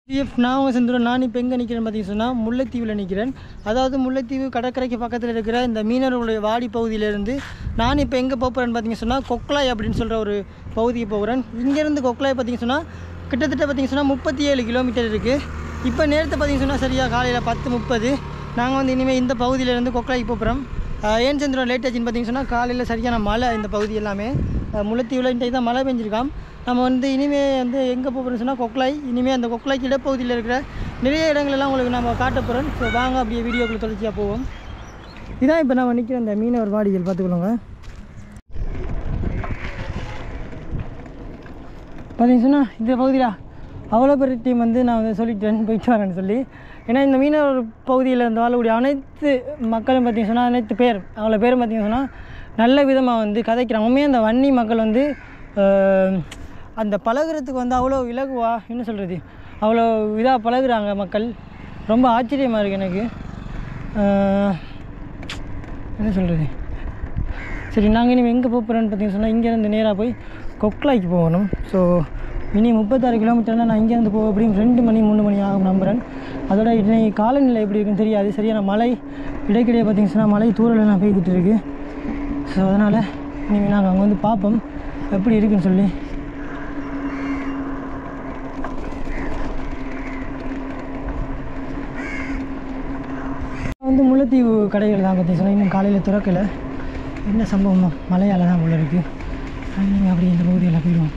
DF நான் உங்கள் செந்தூரன் நான் இப்போ எங்கே நிற்கிறேன் பார்த்தீங்கன்னு சொன்னால் முல்லைத்தீவில் நிற்கிறேன் அதாவது முல்லைத்தீவு கடற்கரைக்கு பக்கத்தில் இருக்கிற இந்த மீனவர்களுடைய வாடி பகுதியிலேருந்து நான் இப்போ எங்கே போகிறேன்னு பார்த்தீங்கன்னு சொன்னால் கொக்லாய் அப்படின்னு சொல்கிற ஒரு பகுதிக்கு போகிறேன் இங்கேருந்து கொக்லாய் பார்த்தீங்கன்னு சொன்னால் கிட்டத்தட்ட பார்த்தீங்கன்னு சொன்னால் முப்பத்தி ஏழு கிலோமீட்டர் இருக்குது இப்போ நேரத்தை பார்த்தீங்கன்னு சொன்னால் சரியாக காலையில் பத்து முப்பது நாங்கள் வந்து இனிமேல் இந்த பகுதியிலேருந்து கொக்லாய்க்கு போகிறோம் ஏன் சந்திரன் லேட் ஆச்சுன்னு பார்த்தீங்கன்னு சொன்னால் காலையில் சரியான மழை இந்த பகுதி எல்லாமே அஹ் முல்லைத்தீவில் இன்றைக்கு தான் மழை பெஞ்சிருக்காம் நம்ம வந்து இனிமே வந்து எங்கே போகிறோம்னு சொன்னால் கொக்லாய் இனிமேல் அந்த கொக்லாய்க்கு இடப்பகுதியில் இருக்கிற நிறைய இடங்கள் எல்லாம் உங்களுக்கு நம்ம காட்ட போகிறோம் ஸோ வாங்க அப்படியே வீடியோக்குள்ள தொடர்ச்சியாக போவோம் இதான் இப்போ நம்ம நிற்கிற அந்த மீனவர் வாடிகள் பார்த்துக்கொள்ளுங்க பார்த்தீங்கன்னு சொன்னால் இந்த பகுதியில் அவ்வளோ பெரிய டீம் வந்து நான் வந்து சொல்லிட்டேன் போயிட்டு வரேன்னு சொல்லி ஏன்னா இந்த மீனவர் பகுதியில் இருந்து வாழக்கூடிய அனைத்து மக்களும் பார்த்தீங்கன்னு சொன்னால் அனைத்து பேர் அவ்வளோ பேரும் பார்த்தீங்கன்னு சொன்னால் நல்ல விதமாக வந்து கதைக்கிறாங்க உண்மையாக அந்த வன்னி மக்கள் வந்து ஆஹ், அந்த பழகுறதுக்கு வந்து அவ்வளோ இலகுவா என்ன சொல்கிறது அவ்வளோ இதாக பழகுறாங்க மக்கள் ரொம்ப ஆச்சரியமாக இருக்குது எனக்கு ஆஹ், என்ன சொல்கிறது சரி நாங்கள் இனிமேல் எங்கே போகிறோன்னு பார்த்தீங்கன்னு சொன்னால் இங்கேருந்து நேராக போய் கொக்லாய்க்கு போகணும் ஸோ இனி முப்பத்தாறு கிலோமீட்டர்னா நான் இங்கேருந்து போக எப்படியும் ரெண்டு மணி மூணு மணி ஆகும் நம்புகிறேன் அதோட இன்னைக்கு காலநிலை எப்படி இருக்குன்னு தெரியாது சரியான மழை இடைக்கிடையே பார்த்தீங்கன்னு சொன்னால் மழை தூரல் எல்லாம் பெய்துட்டு இருக்கு ஸோ அதனால் இனிமேல் நாங்கள் அங்கே வந்து பார்ப்போம் எப்படி இருக்குன்னு சொல்லி வந்து முல்லைத்தீவு கடைகள் தான் பற்றி சொன்னால் இன்னும் காலையில் திறக்கலை என்ன சம்பவம் மழையால் தான் உள்ள இருக்குது நீங்கள் அப்படி இந்த பகுதியில் போயிடுவோம்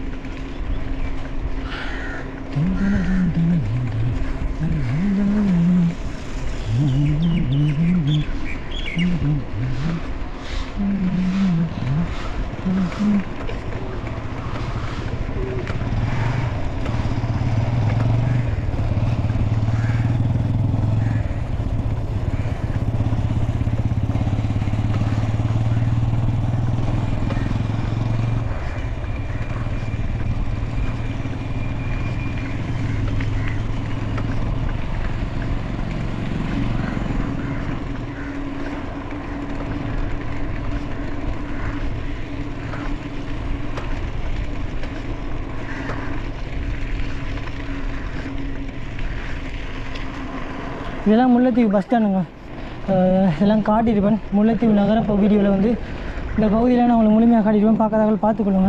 இதெல்லாம் முல்லைத்தீவு பஸ் ஸ்டாண்டுங்க அஹ் இதெல்லாம் காட்டியிருப்பேன் முல்லைத்தீவு நகர வீடியோவில் வந்து இந்த பகுதியில் நான் உங்களுக்கு முழுமையாக காட்டியிருப்பேன் பார்க்காதவர்கள் பார்த்துக்கொள்ளுங்க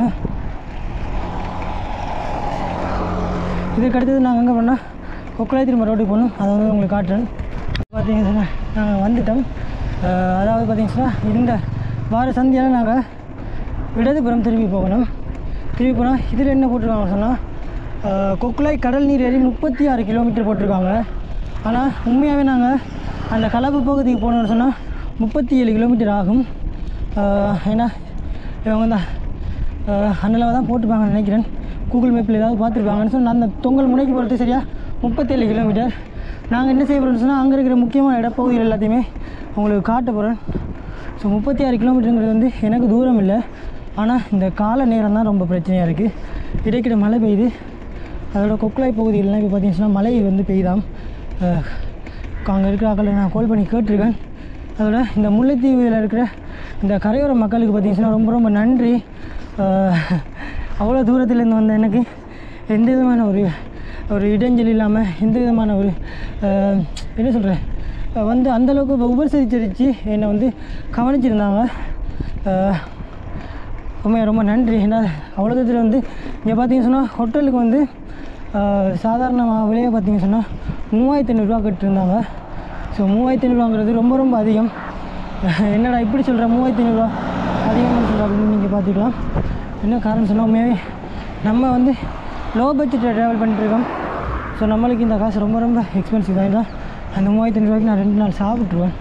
இதுக்கு அடுத்தது நாங்கள் எங்கே பண்ணால் கொக்கலாய் திரும்ப ரோட்டுக்கு போகணும் அதை வந்து உங்களுக்கு காட்டுறேன் பார்த்தீங்கன்னா நாங்கள் வந்துட்டோம் அஹ் அதாவது பார்த்தீங்கன்னா இந்த வார சந்தியால் நாங்கள் இடதுபுறம் திரும்பி போகணும் திரும்பி போனால் இதில் என்ன போட்டிருக்காங்க சொன்னால் கொக்குலாய் கடல் நீர் ஏறி முப்பத்தி ஆறு கிலோமீட்டர் போட்டிருக்காங்க ஆனால் உண்மையாகவே நாங்கள் அந்த கலப்பு பகுதிக்கு போகணும்னு சொன்னால் முப்பத்தி ஏழு கிலோமீட்டர் ஆகும் அஹ் ஏன்னா இவங்க தான் அண்ணளவு தான் போட்டிருப்பாங்கன்னு நினைக்கிறேன் கூகுள் மேப்பில் ஏதாவது பார்த்துருப்பாங்கன்னு சொன்னால் அந்த தொங்கல் முனைக்கு போகிறது சரியா முப்பத்தேழு கிலோமீட்டர் நாங்கள் என்ன செய்ய போகிறோம்னு சொன்னால் அங்கே இருக்கிற முக்கியமான இடப்பகுதிகள் எல்லாத்தையுமே உங்களுக்கு காட்ட போகிறேன் ஸோ முப்பத்தி ஆறு கிலோமீட்டருங்கிறது வந்து எனக்கு தூரம் இல்லை ஆனால் இந்த கால நேரம் தான் ரொம்ப பிரச்சனையாக இருக்குது இடைக்கிட மழை பெய்யுது அதோட கொக்குலாய் பகுதிகளெலாம் இப்போ பார்த்தீங்கன்னா மழை வந்து பெய்தாம் அங்கே இருக்கிற ஆக்களை நான் கால் பண்ணி கேட்டிருக்கேன் அதோட இந்த முல்லைத்தீவில் இருக்கிற இந்த கரையோர மக்களுக்கு பார்த்தீங்கன்னா ரொம்ப ரொம்ப நன்றி அஹ், அவ்வளோ தூரத்துலேருந்து வந்த எனக்கு எந்த விதமான ஒரு ஒரு இடைஞ்சல் இல்லாமல் எந்த விதமான ஒரு அஹ், என்ன சொல்கிறேன் வந்து அந்தளவுக்கு உபசரிச்சரித்து என்னை வந்து கவனிச்சிருந்தாங்க அஹ், உண்மையாக ரொம்ப நன்றி ஏன்னா அவ்வளோ தூரத்தில் வந்து இங்கே பார்த்தீங்கன்னு சொன்னால் ஹோட்டலுக்கு வந்து ஆஹ், சாதாரணமாக விலையை பார்த்தீங்கன்னு சொன்னால் மூவாயிரத்தி ஐநூறுரூவா கட்டிருந்தாங்க ஸோ மூவாயிரத்தி ஐநூறுவாங்கிறது ரொம்ப ரொம்ப அதிகம் என்னடா இப்படி சொல்கிற மூவாயிரத்தி ஐநூறுரூவா அதிகமாக சொல்கிற அப்படின்னு நீங்கள் பார்த்துக்கலாம் என்ன காரணம் சொன்னால் உண்மையாகவே நம்ம வந்து லோ பட்ஜெட்டில் ட்ராவல் பண்ணிட்டுருக்கோம் ஸோ நம்மளுக்கு இந்த காசு ரொம்ப ரொம்ப எக்ஸ்பென்சிவ் தான் தான் அந்த மூவாயிரத்தி ஐநூறுரூவாய்க்கு நான் ரெண்டு நாள் சாப்பிட்ருவேன்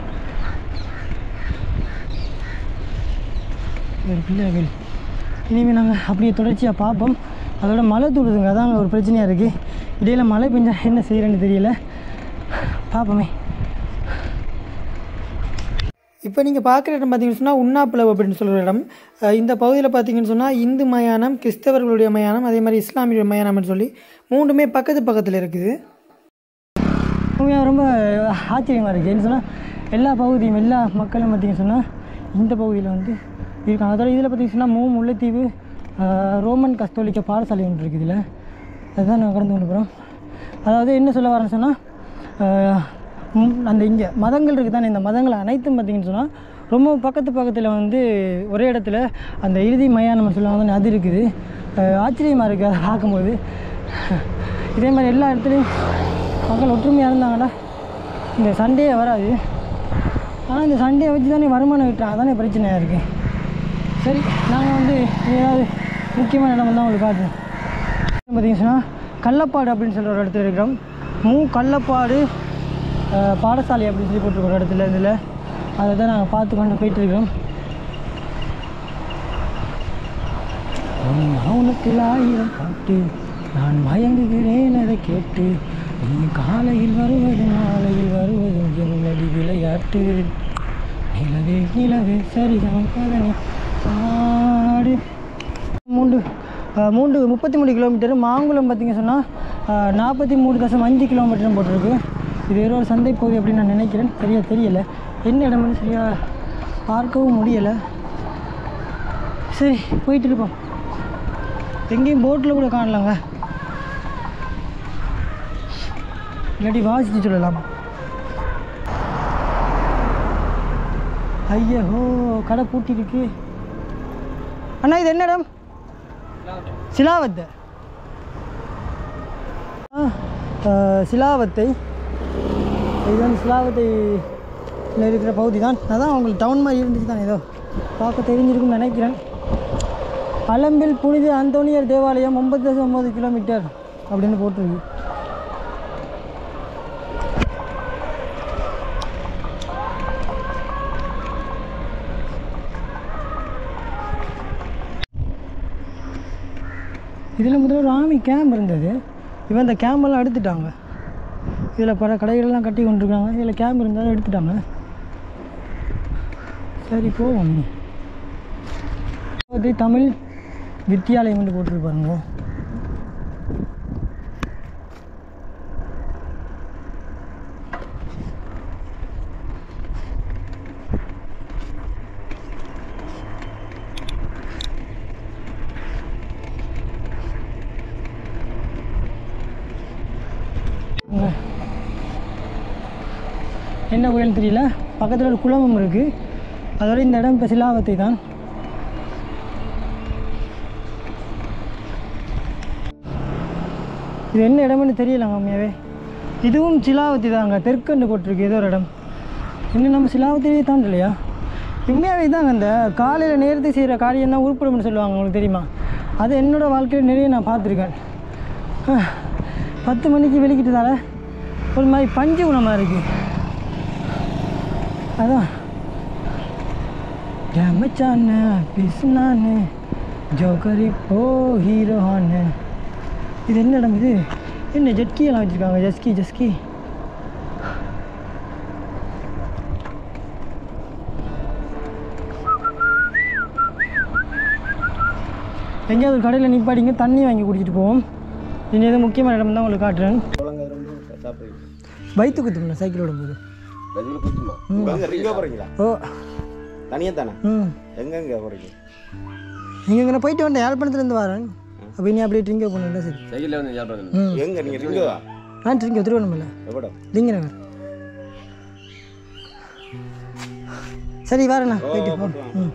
ஒரு பிள்ளைகள் இனிமேல் நாங்கள் அப்படியே தொடர்ச்சியாக பார்ப்போம் அதோட மழை தூடுதுங்க அதான் ஒரு பிரச்சனையாக இருக்குது இடையில மழை பெஞ்சா என்ன செய்கிறேன்னு தெரியல பார்ப்போமே இப்போ நீங்கள் பார்க்குற இடம் பார்த்தீங்கன்னு சொன்னால் உண்ணாப்பிளவு அப்படின்னு சொல்கிற இடம் அஹ் இந்த பகுதியில் பார்த்தீங்கன்னு சொன்னால் இந்து மயானம் கிறிஸ்தவர்களுடைய மயானம் அதே மாதிரி இஸ்லாமிய மயானம்னு சொல்லி மூணுமே பக்கத்து பக்கத்தில் இருக்குது உண்மையாக ரொம்ப ஆச்சரியமாக இருக்குது ஏன்னு சொன்னால் எல்லா பகுதியும் எல்லா மக்களும் பார்த்திங்கன்னு சொன்னால் இந்த பகுதியில் வந்து இருக்காங்க அதோட இதில் பார்த்திங்கன்னு சொன்னால் மூ முல்லைத்தீவு ஆஹ், ரோமன் கஸ்தோலிக்க பாடசாலை ஒன்று இருக்குது இதில் அதுதான் நாங்கள் கடந்து கொண்டு போகிறோம் அதாவது என்ன சொல்ல வரேன்னு சொன்னால் அந்த இங்கே மதங்கள் இருக்குது தானே இந்த மதங்கள் அனைத்தும் பார்த்திங்கன்னு சொன்னால் ரொம்ப பக்கத்து பக்கத்தில் வந்து ஒரே இடத்துல அந்த இறுதி மயானம் சொல்லுவாங்க தானே, அது இருக்குது அஹ் ஆச்சரியமாக இருக்குது அதை பார்க்கும்போது இதே மாதிரி எல்லா இடத்துலையும் மக்கள் ஒற்றுமையாக இருந்தாங்கன்னா இந்த சண்டையே வராது ஆனால் இந்த சண்டையை வச்சு தானே வருமானம் விட்டுறாங்க அதானே பிரச்சனையாக இருக்குது சரி நாங்கள் வந்து ஏதாவது முக்கியமான இடம் தான் உங்களுக்கு காட்டுறோம் பார்த்தீங்கன்னா கள்ளப்பாடு அப்படின்னு சொல்கிற ஒரு இடத்துல இருக்கிறோம் மூ கள்ளப்பாடு அஹ், பாடசாலை அப்படின்னு சொல்லி போட்டிருக்க ஒரு இடத்துல இதில் அதை தான் நாங்கள் பார்த்து கொண்டு போயிட்டு இருக்கிறோம் உன் மௌனத்தில் ஆயிரம் பாட்டு நான் மயங்குகிறேன் அதை கேட்டு நீ காலையில் வருவது மாலையில் வருவதும் என்னடி விளையாட்டு நிலவே நிலவே சரிதான் பதனி ஆடு மூன்று அஹ், மூன்று முப்பத்தி மூணு கிலோமீட்டர் மாங்குளம் பார்த்தீங்க சொன்னால் நாற்பத்தி மூணு தசம் அஞ்சு கிலோமீட்டர்னு போட்டிருக்கு இது வேற ஒரு சந்தை பகுதி அப்படின்னு நான் நினைக்கிறேன் சரியாக தெரியலை என்ன இடம்னு சரியாக பார்க்கவும் முடியலை சரி போயிட்டு இருப்போம் எங்கேயும் போட்டில் கூட காணலாங்க இல்லாட்டி வாசித்து சொல்லலாம் ஐயோ கடை பூட்டி இருக்கு அண்ணா இது என்ன இடம் சிலாவத்தை ஆ, ஆ, சிலாவத்தை இது வந்து சிலாவத்தை ல இருக்கிற பகுதி தான் அதான் உங்களுக்கு டவுன் மாதிரி இருந்துச்சு தான் ஏதோ பார்க்க தெரிஞ்சிருக்கும்னு நினைக்கிறேன் அலம்பில் புனித அந்தோனியர் தேவாலயம் ஒன்பது தசம் ஒம்பது கிலோமீட்டர் அப்படின்னு போட்டிருக்கு இதில் முதல்ல ஒரு ஆமி கேம்ப் இருந்தது இவன் இந்த கேம்பெல்லாம் எடுத்துட்டாங்க இதில் பல கடைகள்லாம் கட்டி கொண்டிருக்காங்க இதில் கேம்ப் இருந்தாலும் எடுத்துட்டாங்க சரி போவோம் அது தமிழ் வித்தியாலயம் வந்து போட்டிருப்பாருங்க இங்க. என்ன கோயில் தெரியல பக்கத்தில் ஒரு குளமும் இருக்குது அதோட இந்த இடம் இப்போ சிலாவத்தை தான் இது என்ன இடம்னு தெரியலங்க உண்மையாவே இதுவும் சிலாவத்தி தாங்க தெற்கண்டு போட்டிருக்கு ஏதோ ஒரு இடம் இன்னும் நம்ம சிலாவத்திலேயே தாண்டலையா உண்மையாகவே தாங்க இந்த காலையில் நேரத்துக்கு செய்கிற காரியம் தான் உருப்படம்னு சொல்லுவாங்க உங்களுக்கு தெரியுமா அது என்னோட வாழ்க்கையில் நிறைய நான் பார்த்துருக்கேன் ஆஹ், பத்து மணிக்கு வெளிக்கிட்டதால ஒரு மாதிரி பஞ்சு குணமாக இருக்குது அதான் மச்சான்னு பிசுனான்னு ஜோக்கரி போ ஹீரோன்னு இது என்ன இடம் இது என்ன ஜெட்கி எல்லாம் வச்சுருக்காங்க ஜஸ்கி ஜஸ்கி எங்கேயாவது ஒரு கடையில் நிப்பாடிங்க தண்ணி வாங்கி குடிச்சிட்டு போவோம் இனி எதுவும் முக்கியமான இடம் தான் உங்களுக்கு காட்டுறேன் பைத்து குத்துக்கணும் சைக்கிள் ஓடும்போது பதில் குத்துமா அங்க ரிங்க போறீங்களா ஓ தனியா தானே ம் எங்கெங்க போறீங்க நீங்கள் இங்கே போயிட்டு வந்தேன் யாழ்ப்பாணத்துலேருந்து வரேன் அப்போ நீ அப்படியே ட்ரிங்கோ பண்ணுங்க சரி சைக்கிளில் வந்து ஞாபகம் ம் எங்க நீங்க ரிங்கவா நான் ட்ரிங்கோ திருவண்ணாமலை எவ்வளோ லிங்க நகர் சரி வரேண்ணா போயிட்டு போ ம்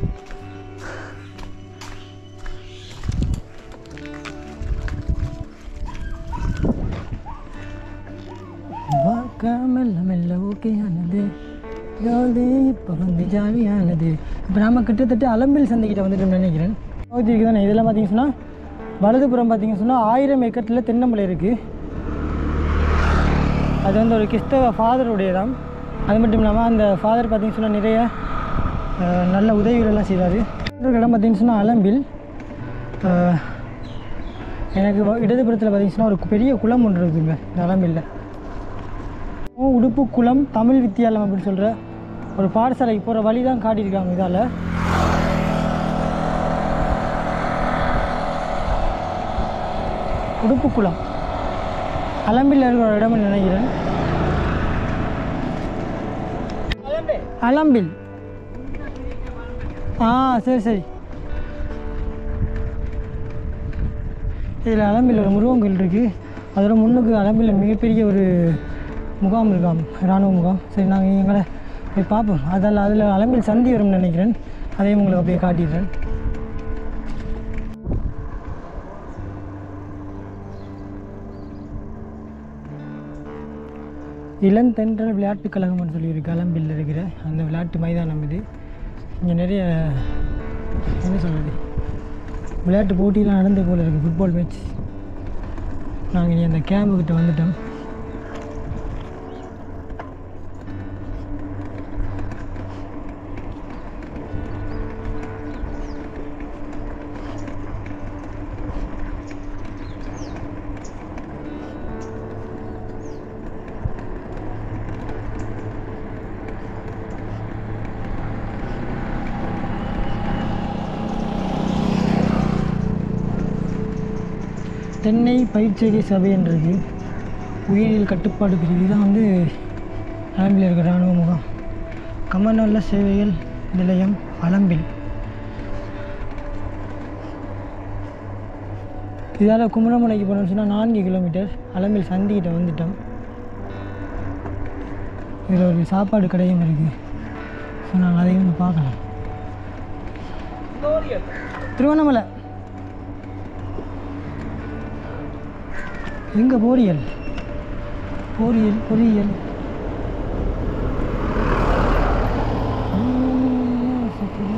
வாழ்க்கை மெல்ல மெல்ல ஓகே ஆனது ஜாலி இப்போ வந்து ஜாலியானது இப்போ நாம கிட்டத்தட்ட அலம்பில் சந்தைக்கிட்ட வந்துட்டோம்னு நினைக்கிறேன் பகுதி இருக்குது தானே இதெல்லாம் பார்த்தீங்க சொன்னால் வலதுபுறம் பார்த்தீங்க சொன்னால் ஆயிரம் ஏக்கரில் தென்னம்பளை இருக்குது அது வந்து ஒரு கிறிஸ்தவ ஃபாதருடையதாம் அது மட்டும் இல்லாமல் அந்த ஃபாதர் பார்த்தீங்கன்னு சொன்னால் நிறைய அஹ், நல்ல உதவிகளெல்லாம் செய்தார் இன்னொரு இடம் பார்த்தீங்கன்னு சொன்னால் அலம்பில் அஹ், எனக்கு வ- இடதுபுறத்தில் பார்த்தீங்கன்னு சொன்னால் ஒரு பெரிய குளம் ஒன்று இருக்குதுங்க இந்த அலம்பில்ல உடுப்பு குளம் தமிழ் வித்தியாலயம் அப்படின்னு சொல்கிற ஒரு பாடசாலைக்கு போகிற வழி தான் காட்டியிருக்காங்க இதால் உடுப்பு குளம் அலம்பில் இருக்கிற ஒரு இடம்னு நினைக்கிறேன் அலம்பில் ஆ சரி சரி இதில் அலம்பில் ஒரு முருகன் கோயில் இருக்குது அதோட முன்னுக்கு அலம்பில் மிகப்பெரிய ஒரு முகாம் இருக்காம் இராணுவ முகாம் சரி நாங்கள் எங்களை போய் பார்ப்போம் அதில் அதில் அலம்பில் சந்தி வரும்னு நினைக்கிறேன் அதையும் உங்களுக்கு அப்படியே காட்டிடுறேன் இளந்தென்றல் விளையாட்டுக் கழகம்னு சொல்லி ஒரு கலம்பில் இருக்கிற அந்த விளையாட்டு மைதானம் இது இங்கே நிறைய என்ன சொல்கிறது விளையாட்டு போட்டியெலாம் நடந்து போல இருக்குது ஃபுட்பால் மேட்ச் நாங்கள் இனி அந்த கேம்புக்கிட்ட வந்துட்டோம் தென்னை பயிற்சிகை சபைன்றது உயிரியல் கட்டுப்பாடு பிரிவு தான் வந்து அலம்பில் இருக்கிற இராணுவ முகாம் கமநல சேவைகள் நிலையம் அலம்பில் இதால் குமரமலைக்கு போனோம்னு சொன்னால் நான்கு கிலோமீட்டர் அலம்பில் சந்திக்கிட்ட வந்துட்டோம் இதில் ஒரு சாப்பாடு கடையும் இருக்குது ஸோ நாங்கள் அதையும் வந்து பார்க்கலாம் திருவண்ணாமலை எங்கே போரியல் போரியல் பொறியியல் உம், சரி.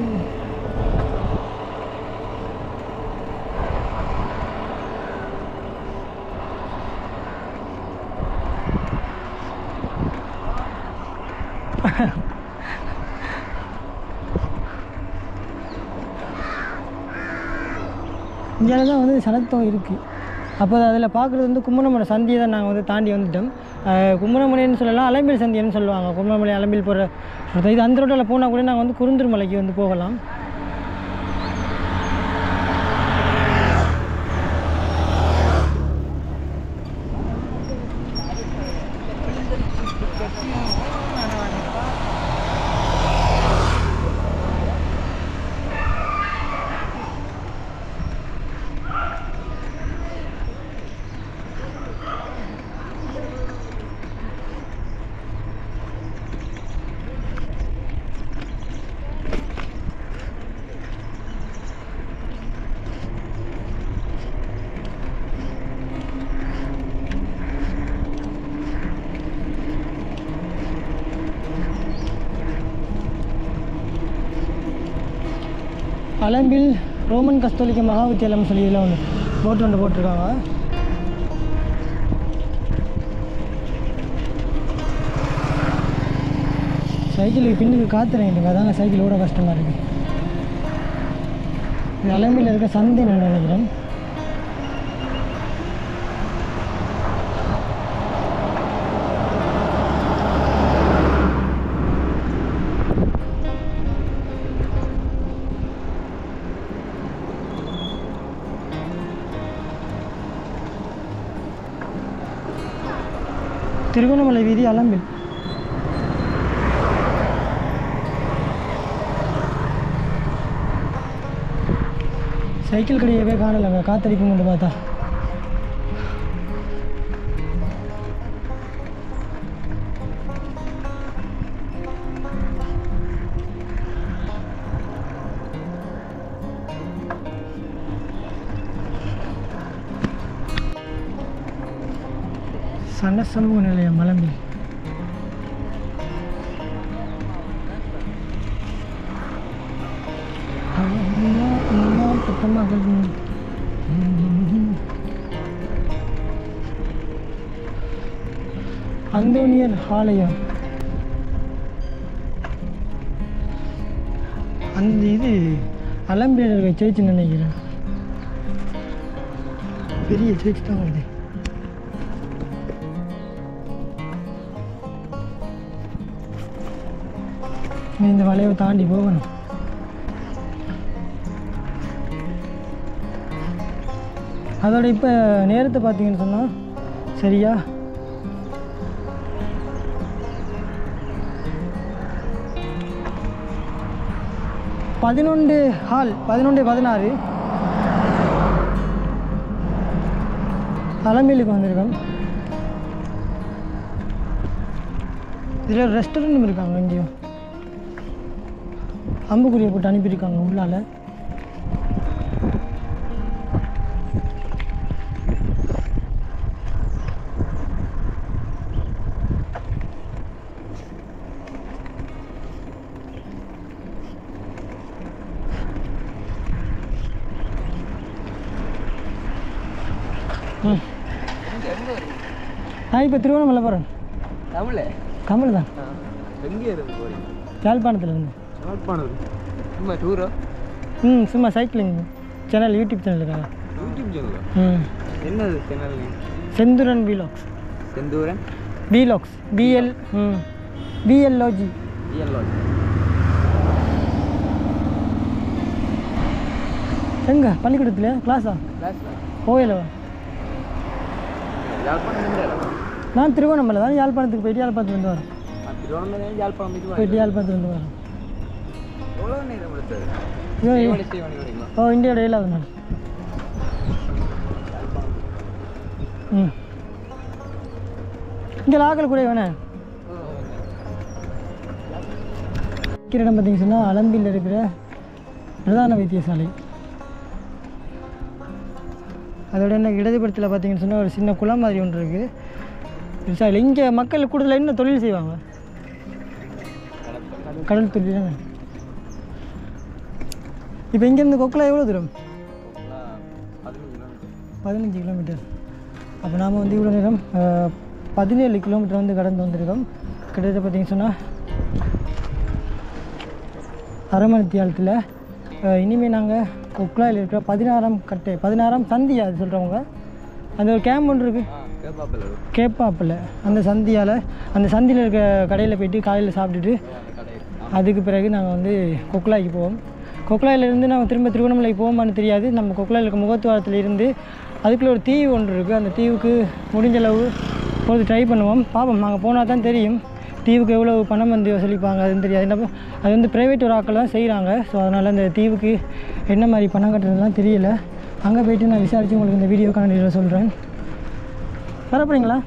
இங்கே தான் வந்து சனத்தம் இருக்குது அப்போ அதில் பார்க்குறது வந்து கும்பரமலை சந்தியை தான் நாங்கள் வந்து தாண்டி வந்துட்டோம் அஹ் கும்பரமலைன்னு சொல்லலாம் அலம்பில் சந்தியன்னு சொல்லுவாங்க கும்பரமலை அலம்பில் போகிற இது அந்த ரோட்டில் போனால் கூட நாங்கள் வந்து குருந்தூர் மலைக்கு வந்து போகலாம் அலம்பில் ரோமன் கஸ்தோலிக்க மகா வித்தியாலயம் சொல்லி இதில் ஒன்று போட்டு ஒன்று போட்டிருக்காங்க சைக்கிளுக்கு பின்னுக்கு காத்துறேன் அதாங்க சைக்கிள் ஓட கஷ்டமாக இருக்குது இது அலம்பில் இருக்க சந்தை நான் நினைக்கிறேன் திருகோணமலை வீதி அலம்பில் சைக்கிள் கடையவே காணலைங்க காத்தடிக்கும் கொண்டு பார்த்தா சன சமூக நிலையம் மலம்பில் அம்மா, அம்மா, புத்தமகள். அந்தோனியர் ஆலயம் அந்த இது அலம்பியில் இருக்க சேர்ச்சி நினைக்கிறேன் பெரிய சேர்ச்சி தான் இது நீ இந்த வளைவை தாண்டி போகணும் அதோட இப்போ நேரத்தை பார்த்தீங்கன்னு சொன்னால் சரியா பதினொன்று ஹால் பதினொன்று பதினாறு அலமேலுக்கு வந்திருக்கோம் இதில் ரெஸ்டாரண்ட்டும் இருக்காங்க இங்கேயும் அம்புக்குறியை போட்டு அனுப்பியிருக்காங்க உள்ளால ம் நான் இப்போ திருவண்ணாமலை போகிறேன் தமிழ் தமிழ் தான் எங்கே இருந்து போறீங்க யாழ்ப்பாணத்துலேருந்து யாழ்ப்பாணம் சும்மா டூரோ ம் சும்மா சைக்கிளிங் சேனல் யூடியூப் சேனல் இருக்காங்க யூடியூப் சேனல் ம் என்னது channel Senthuran wheelocks Senthuran wheelocks B L ம் பிஎல்ஓஜி இயல்லோ எங்கே பள்ளிக்கூடத்தில் கிளாஸா கிளாஸ்ல கோயிலவா யாழ்ப்பாணம் எந்த இடம் நான் திருவண்ணாமலை தான் யாழ்ப்பாணத்துக்கு போயிட்டு யாழ்ப்பாணத்துலேருந்து வரேன் நான் திருவண்ணாமலை யாழ்ப்பாணம் போயிட்டு வரேன். போயிட்டு யாழ்ப்பாணத்துலேருந்து வரேன் எவ்வளோ நேரம் எடுத்தது ஐயோ, ஐயோ. சீவனி சீவனி வரீங்களா ஓ இந்தியாவோட ஏழாவது நாள் ம் இங்கே லாக்கல் கூட வேணே இருக்கிற இடம் பார்த்தீங்கன்னு சொன்னால் அலம்பியில் இருக்கிற பிரதான வைத்தியசாலை அதோட என்ன இடதுபுறத்தில் பார்த்தீங்கன்னு சொன்னால் ஒரு சின்ன குளம் மாதிரி ஒன்று இருக்குது விவசாயிகள் இங்கே மக்கள் கூடுதலாக என்ன தொழில் செய்வாங்க கடல் தொழில் தானே இப்போ இங்கேருந்து கொக்கலா எவ்வளோ தூரம் பதினஞ்சு கிலோமீட்டர் பதினஞ்சு கிலோமீட்டர் அப்போ நாம் வந்து இவ்வளோ நேரம் அஹ், பதினேழு கிலோமீட்டர் வந்து கடந்து வந்திருக்கோம் கிட்டத்தட்ட பார்த்தீங்கன்னு சொன்னால் அரமணித்தியாலத்தில் இனிமேல் நாங்கள் கொக்லாயில் இருக்கிற பதினாறாம் கட்டை பதினாறாம் சந்தியா அது சொல்கிறவங்க அந்த ஒரு கேம்ப் ஒன்று இருக்குது ஆ கேப்பாப்பில் இருக்கு கேப்பாப்பில் அந்த சந்தியால் அந்த சந்தியில் இருக்க கடையில் போயிட்டு காலையில் சாப்பிட்டுட்டு அந்த கடை இருக்கு அதுக்கு பிறகு நாங்கள் வந்து கொக்குலாய்க்கு போவோம் கொக்குலாயிலேருந்து நம்ம திரும்ப திருவண்ணாமலைக்கு போவோமான்னு தெரியாது நம்ம கொக்குலாயில் இருக்க முகத்துவாரத்தில் இருந்து அதுக்குள்ளே ஒரு தீவு ஒன்று இருக்குது அந்த தீவுக்கு முடிஞ்ச அளவு போது ட்ரை பண்ணுவோம் பார்ப்போம் நாங்கள் போனால் தான் தெரியும் தீவுக்கு எவ்வளோ பணம் வந்து வசூலிப்பாங்க அதுன்னு தெரியாது என்ன அது வந்து ப்ரைவேட் ஒரு ஆக்கள் தான் செய்கிறாங்க ஸோ அதனால் அந்த தீவுக்கு என்ன மாதிரி பணம் கட்டுறதுலாம் தெரியல அங்கே போயிட்டு நான் விசாரித்து உங்களுக்கு இந்த வீடியோ காணொலியில் சொல்கிறேன் வர போகிறீங்களா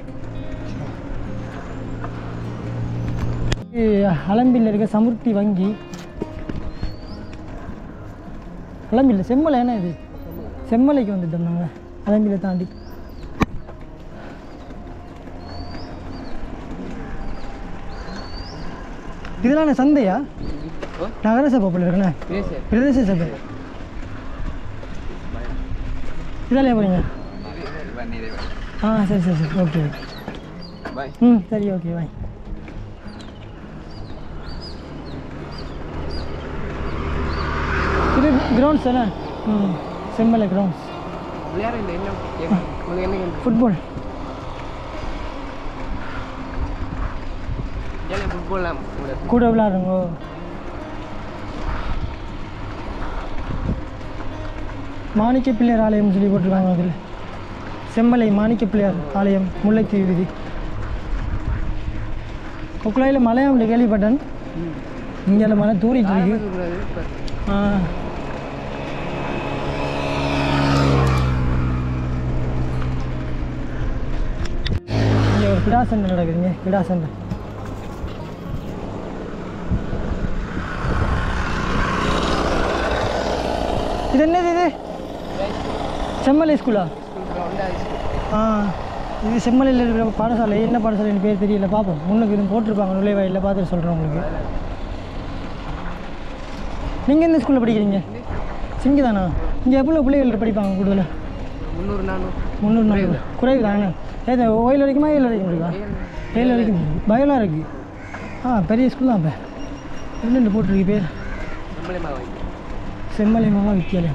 அலம்பியில் இருக்க சமுர்த்தி வங்கி அலம்பியில் செம்மலை என்ன இது செம்மலைக்கு வந்துட்டோம் நாங்கள் அலம்பியில தாண்டி இதெல்லாம் என்ன சந்தையா ஓ நகர சபை போல இருக்குண்ணே பேசு பிரதேச சபை இதாலே போகிறீங்க ஆ சரி சரி சரி ஓகே ஓகே பாய் ம் சரி ஓகே பாய் இது கிரவுண்ட்ஸ் தானே ம் செம்மலை கிரவுண்ட்ஸ் விளையாட இந்த என்ன கேம் உங்களுக்கு என்ன கேம் ஃபுட்பால் ஏழை ஃபுட்பால்லாம் கூட கூட விளாடுறோங்க மாணிக்க பிள்ளையார் ஆலயம் சொல்லி போட்டிருக்காங்க அதில் செம்மலை மாணிக்க பிள்ளையார் ஆலயம் முல்லைத்தீவு வீதி கொக்குலாயில் மலையாமல கேள்விப்பட்டேன் இங்கே மலை தூரிட்டு இருக்கு ஆ இங்கே ஒரு பிடாசன் நடக்குதுங்க பிடாசன் இது என்னது இது செம்மலை ஸ்கூலா ஆ இது செம்மலையில் இருக்கிற பாடசாலை என்ன பாடசாலைன்னு பேர் தெரியல பார்ப்போம் முன்னுக்கு இது போட்டிருப்பாங்க நுழைவாயில் பார்த்துட்டு சொல்கிறேன் உங்களுக்கு நீங்கள் எந்த ஸ்கூலில் படிக்கிறீங்க சிங்கி தானா இங்கே எவ்வளோ பிள்ளைகள் படிப்பாங்க கூடுதலாக முந்நூறு நானூறு முந்நூறு நானூறு குறைவு தானே ஏது ஓயில் வரைக்குமா ஏழு வரைக்கும் இருக்கா ஏழு வரைக்கும் இருக்கு. பயோலாம் இருக்குது ஆ பெரிய ஸ்கூல் தான் இப்போ ரெண்டு போட்டிருக்கு பேர் நம்மளே வாங்கி செம்மலை மாமா வித்தியாலயம்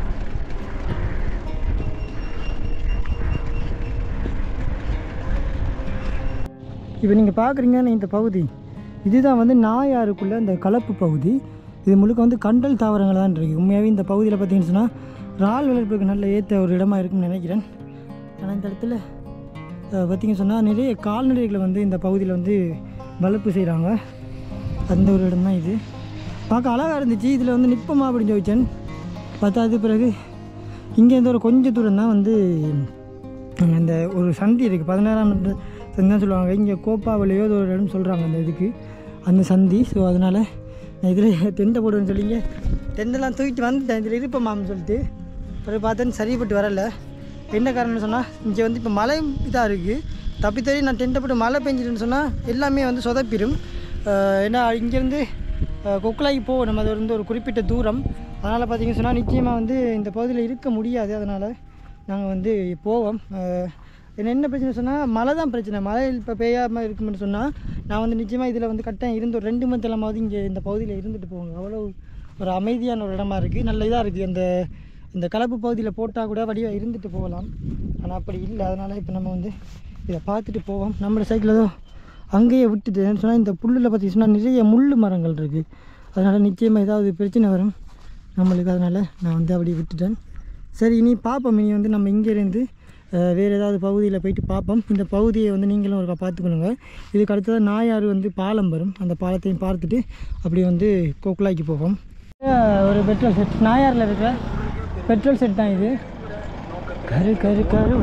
இப்போ நீங்கள் பார்க்குறீங்கன்னு இந்த பகுதி இதுதான் வந்து நாயாருக்குள்ள இந்த கலப்பு பகுதி இது முழுக்க வந்து கண்டல் தாவரங்கள் தான் இருக்குது உண்மையாகவே இந்த பகுதியில் பார்த்தீங்கன்னு சொன்னால் இறால் வளர்ப்புக்கு நல்ல ஏற்ற ஒரு இடமா இருக்குன்னு நினைக்கிறேன் ஆனால் இந்த இடத்துல அஹ், பார்த்தீங்கன்னு சொன்னால் நிறைய கால்நடைகளை வந்து இந்த பகுதியில் வந்து வளர்ப்பு செய்கிறாங்க அந்த ஒரு இடம் தான் இது பார்க்க அழகாக இருந்துச்சு இதில் வந்து நிற்பமா அப்படின்னு யோசிச்சேன் பார்த்தா அது பிறகு இங்கேருந்து ஒரு கொஞ்சம் தூரம் தான் வந்து உம், இந்த ஒரு சந்தி இருக்குது பதினாறாம் சந்தி தான் சொல்லுவாங்க இங்கே கோப்பாவிலையோ ஏதோ ஒரு இடம் சொல்கிறாங்க அந்த இதுக்கு அந்த சந்தி ஸோ அதனால் நான் இதில் டென்ட்டை போடுவேன்னு சொல்லிங்க டென்ட்டெல்லாம் தூக்கிட்டு வந்துட்டேன் இதில் இருப்பேன் சொல்லிட்டு அப்புறம் பார்த்தேன்னு சரிப்பட்டு வரல என்ன காரணம்னு சொன்னால் இங்கே வந்து இப்போ மழை இதாக இருக்குது தப்பி தறி நான் டென்ட்டை போட்டு மழை பெஞ்சிட்டுன்னு சொன்னால் எல்லாமே வந்து சொதப்பிடும் அஹ் ஏன்னா இங்கேருந்து கொக்குலாய்க்கு போகும் நம்ம அது வந்து ஒரு குறிப்பிட்ட தூரம் அதனால் பார்த்தீங்கன்னு சொன்னால் நிச்சயமாக வந்து இந்த பகுதியில் இருக்க முடியாது அதனால் நாங்கள் வந்து போவோம் அஹ் என்ன என்ன பிரச்சனை சொன்னால் மழை தான் பிரச்சனை மழை இப்போ பெய்யாமல் இருக்கும்னு சொன்னால் நான் வந்து நிச்சயமாக இதில் வந்து கரெக்டாக இருந்து ஒரு ரெண்டு மந்த் எல்லாமாவது இங்கே இந்த பகுதியில் இருந்துட்டு போவாங்க அவ்வளோ ஒரு அமைதியான ஒரு இடமா இருக்குது நல்ல இதாக இருக்குது அந்த இந்த கலப்பு பகுதியில் போட்டால் கூட வடிவாக இருந்துட்டு போகலாம் ஆனால் அப்படி இல்லை அதனால் இப்போ நம்ம வந்து இதை பார்த்துட்டு போவோம் நம்மளோட சைக்கிள் ஏதோ அங்கேயே விட்டுட்டு சொன்னால் இந்த புல்லில் பார்த்தீங்கன்னா நிறைய முள் மரங்கள் இருக்குது அதனால் நிச்சயமாக ஏதாவது பிரச்சனை வரும் நம்மளுக்கு அதனால் நான் வந்து அப்படியே விட்டுட்டேன் சரி இனி பார்ப்போம் இனி வந்து நம்ம இங்கேருந்து அஹ், வேறு ஏதாவது பகுதியில் போயிட்டு பார்ப்போம் இந்த பகுதியை வந்து நீங்களும் ஒருக்கா பார்த்துக்கணுங்க இதுக்கு அடுத்தது நாயாறு வந்து பாலம் வரும் அந்த பாலத்தையும் பார்த்துட்டு அப்படியே வந்து கோக்குலாய்க்கு போவோம் ஒரு பெட்ரோல் செட் நாயாரில் இருக்கிற பெட்ரோல் செட் தான் இது கரு கரு கரு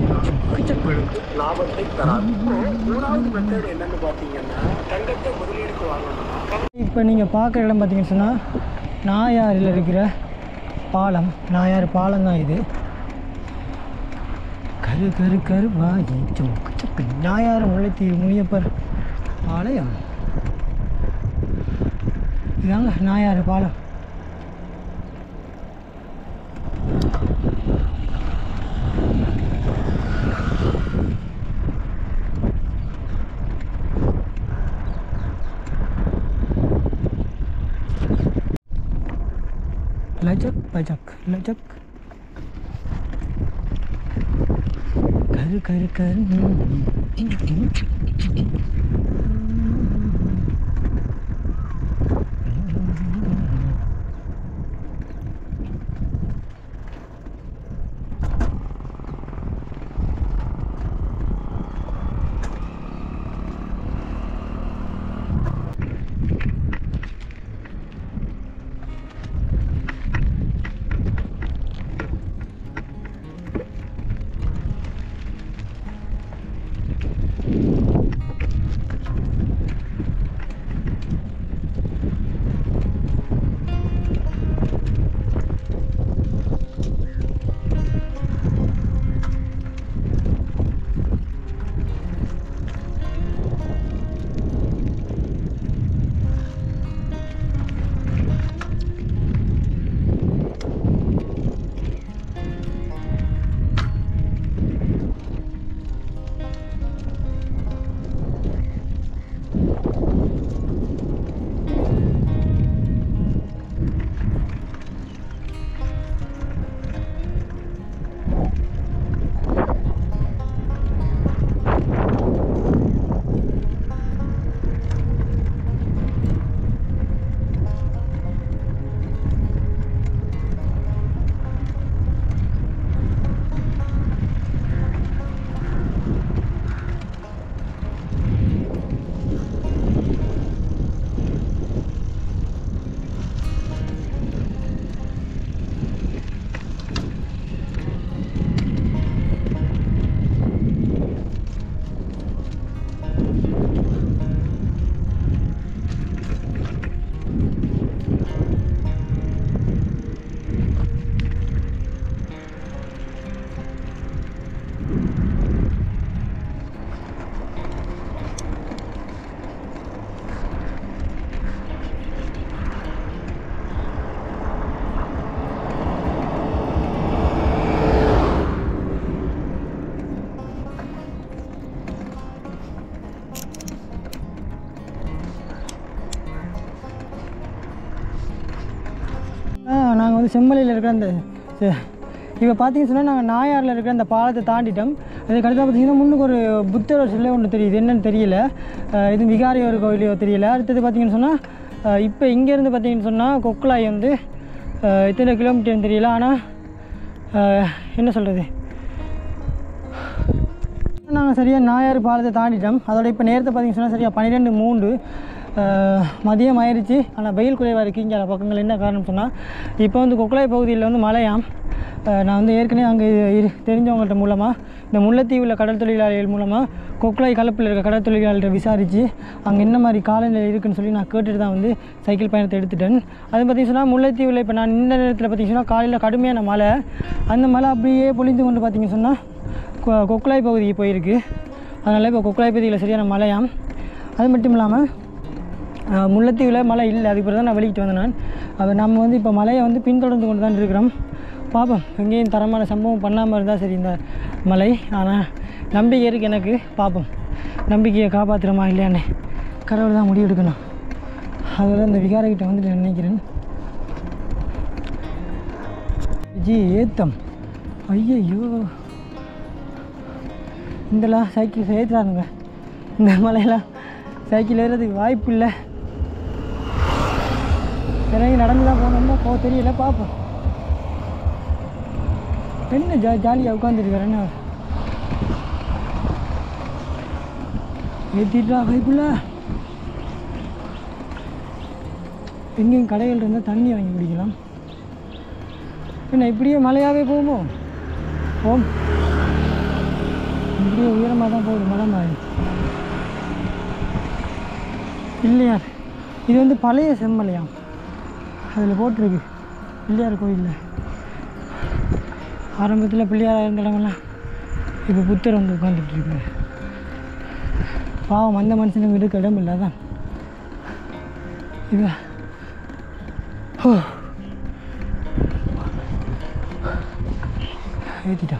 இப்போ நீங்கள் பார்க்குற இடம் பார்த்தீங்கன்னு சொன்னால் நாயாறில் இருக்கிற பாலம் நாயாறு பாலம் தான் இது கரு கரு கரு வாயி சுக்கு சுக்கு நாயாறு முல்லைத்தீவு முனியப்பர் ஆலயம் இதாங்க நாயாறு பாலம் लचक पचक लचक कर कर कर நாங்கள் வந்து செம்மலையில் இருக்கிற அந்த இப்போ பார்த்தீங்கன்னு சொன்னால் நாங்கள் நாயாரில் இருக்கிற அந்த பாலத்தை தாண்டிட்டோம் அதுக்கு அடுத்து பார்த்தீங்கன்னா முன்னுக்கு ஒரு புத்தர் சிலை ஒன்று தெரியுது என்னன்னு தெரியல அஹ் இது விகாரி ஒரு கோயிலையோ தெரியல அடுத்தது பார்த்தீங்கன்னு சொன்னால் இப்போ இங்கேருந்து பார்த்தீங்கன்னு சொன்னால் கொக்குலாய் வந்து அஹ் எத்தனை கிலோமீட்டர்னு தெரியல ஆனால் என்ன சொல்கிறது நாங்கள் சரியாக நாயாறு பாலத்தை தாண்டிட்டோம் அதோட இப்போ நேரத்தை பார்த்தீங்கன்னு சொன்னால் சரியாக பன்னிரெண்டு மூன்று அஹ், மதியம் ஆயிடுச்சு ஆனால் வெயில் குறைவாக இருக்குது இங்கே பக்கங்கள் என்ன காரணம் சொன்னால் இப்போ வந்து கொக்குளாய் பகுதியில் வந்து மழையாம் அஹ், நான் வந்து ஏற்கனவே அங்கே இரு தெரிஞ்சவங்கள்ட்ட மூலமாக இந்த முல்லைத்தீவில் கடல் தொழிலாளிகள் மூலமாக கொக்குளாய் கலப்பில் இருக்க கடல் தொழிலாளர்கிட்ட விசாரித்து அங்கே என்ன மாதிரி காலநிலை இருக்குன்னு சொல்லி நான் கேட்டுட்டு தான் வந்து சைக்கிள் பயணத்தை எடுத்துட்டேன் அது பார்த்தீங்கன்னா முல்லைத்தீவில் இப்போ நான் இந்த நேரத்தில் பார்த்தீங்கன்னா காலையில் கடுமையான மழை அந்த மழை அப்படியே பொழிந்து கொண்டு பார்த்தீங்க சொன்னால் கொ- கொக்குளாய் பகுதிக்கு போயிருக்கு அதனால் இப்போ கொக்குளாய் பகுதியில் சரியான மழையாம் அது மட்டும் இல்லாமல் ஆஹ் முல்லைத்தீவில் மழை இல்லை அதுக்கு பிறகு தான் நான் வெளிக்கிட்டு வந்தேன் நான் அது நம்ம வந்து இப்போ மழையை வந்து பின்தொடர்ந்து கொண்டு தான் இருக்கிறோம் பார்ப்போம் எங்கேயும் தரமான சம்பவம் பண்ணாமல் இருந்தால் சரி இந்த மழை ஆனால் நம்பிக்கை இருக்குது எனக்கு பார்ப்போம் நம்பிக்கையை காப்பாற்றுறோமா இல்லையான்னு கடவுள் தான் முடிவு எடுக்கணும் அதில் இந்த விகாரக்கிட்ட வந்துட்டு நான் நினைக்கிறேன் ஜி ஏத்தம் ஐயையோ இந்தலாம் சைக்கிள் ஏற்றுறானுங்க இந்த மலையெல்லாம் சைக்கிள் ஏறுறதுக்கு வாய்ப்பு இல்லை இறங்கி நடந்து தான் போனோம்னா போக தெரியல பார்ப்போம் என்ன ஜா ஜாலியாக உட்காந்துருக்கிறேன் என்ன ஏற்றிட்டா வாய்ப்புல எங்கேயும் கடைகள் இருந்தால் தண்ணி வாங்கி குடிக்கலாம் என்ன இப்படியே மழையாகவே போகுமோ ஓம் இப்படியே உயரமாக தான் போகுது மலை மாதிரி இல்லையா இது வந்து பழைய செம்மலையாம் அதில் போட்டிருக்கு பிள்ளையார் கோயிலில் ஆரம்பத்தில் பிள்ளையார் இருந்த இடமெல்லாம் இப்போ புத்தர் வந்து உட்காந்துட்டு இருக்காரு பாவம் அந்த மனுஷனுக்கு இருக்க இடம் இல்லை அதான் இது ஹோ. ஏற்றிட்டான்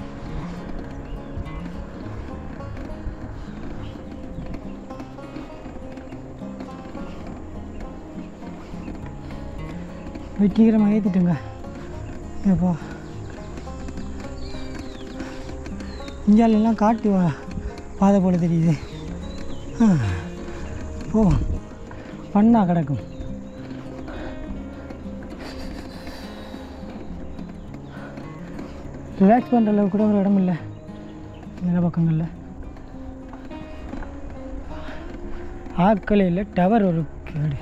வெற்றிகரமாக ஏற்றிட்டுங்க ஏப்பா இந்தியாவிலலாம் காட்டு வா- பாதை போல தெரியுது ஆ, போவோம் பண்ணா கிடக்கும் ரிலாக்ஸ் பண்ணுற அளவுக்கு கூட ஒரு இடம் இல்லை நில பக்கங்களில் ஆட்களே இல்லை டவர் ஒரு கேடு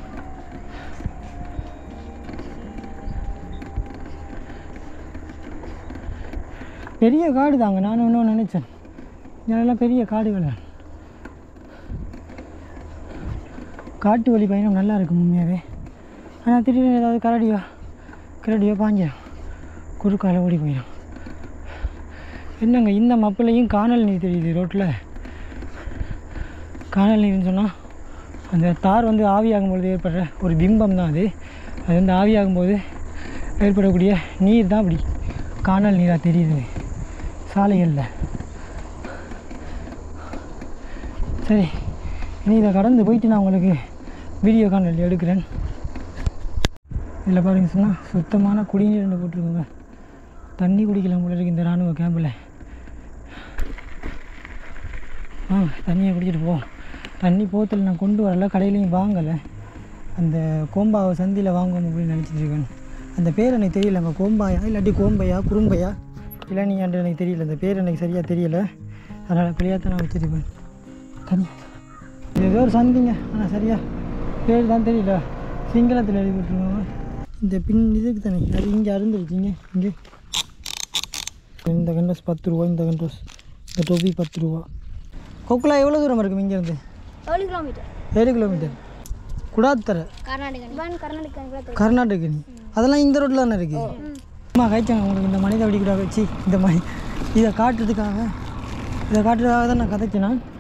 பெரிய காடு தாங்க நானும் இன்னும் நினச்சேன் இதெல்லாம் பெரிய காடுகள் காட்டு வழி பயணம் நல்லா இருக்கும் உண்மையாகவே ஆனால் திடீர்னு ஏதாவது கரடியோ கரடியோ பாஞ்சிடும் குறுக்கால ஓடி போயிடும் என்னங்க இந்த மப்பிளையும் காணல் நீர் தெரியுது ரோட்டில் காணல் நீர்னு சொன்னால் அந்த தார் வந்து ஆவியாகும் பொழுது ஏற்படுற ஒரு பிம்பம் தான் அது அது வந்து ஆவியாகும்போது ஏற்படக்கூடிய நீர் தான் அப்படி காணல் நீராக தெரியுது சாலைகளில் சரி இனி இதை கடந்து போயிட்டு நான் உங்களுக்கு வீடியோ காணொலி எடுக்கிறேன் இதில் பாருங்க சொன்னால் சுத்தமான குடிநீர் போட்டிருக்கோங்க தண்ணி குடிக்கலாம் போல இருக்கு இந்த இராணுவ கேம்பில் ஆ தண்ணியை குடிச்சிட்டு போ தண்ணி போத்தல் நான் கொண்டு வரல கடையிலையும் வாங்கலை அந்த கோம்பாவை சந்தியில் வாங்குவோம் அப்படின்னு நினச்சிட்டு இருக்கேன் அந்த பேர் எனக்கு தெரியல அங்கே கோம்பாயா இல்லாட்டி கோம்பையா குறும்பையா இளநியாண்டு எனக்கு தெரியல அந்த பேர் எனக்கு சரியாக தெரியல அதனால் பிள்ளையாத்தான் நான் வச்சுருப்பேன் தண்ணி இது ஏதோ ஒரு சந்திங்க ஆனால் சரியா பேர் தான் தெரியல சிங்களத்தில் எழுதி போட்டுருவாங்க இந்த பின் இதுக்கு தானே அது இங்கே அருந்துருச்சிங்க இங்கே இந்த கண்டோஸ் பத்து ரூபா இந்த கண்டோஸ் இந்த டொபி பத்து ரூபா கொக்குலா எவ்வளோ தூரம் இருக்கும் இங்கேருந்து ஏழு கிலோமீட்டர் ஏழு கிலோமீட்டர் குடாத்தரை கர்நாடகா இவன் கர்நாடகா கர்நாடக அதெல்லாம் இந்த ரோட்டில் தானே இருக்குது அம்மா காய்ச்சாங்க உங்களுக்கு இந்த மனித வெடிக்கூடாக வச்சு இந்த மணி இதை காட்டுறதுக்காக இதை காட்டுறதுக்காக தான் நான் கதைச்சேன் நான்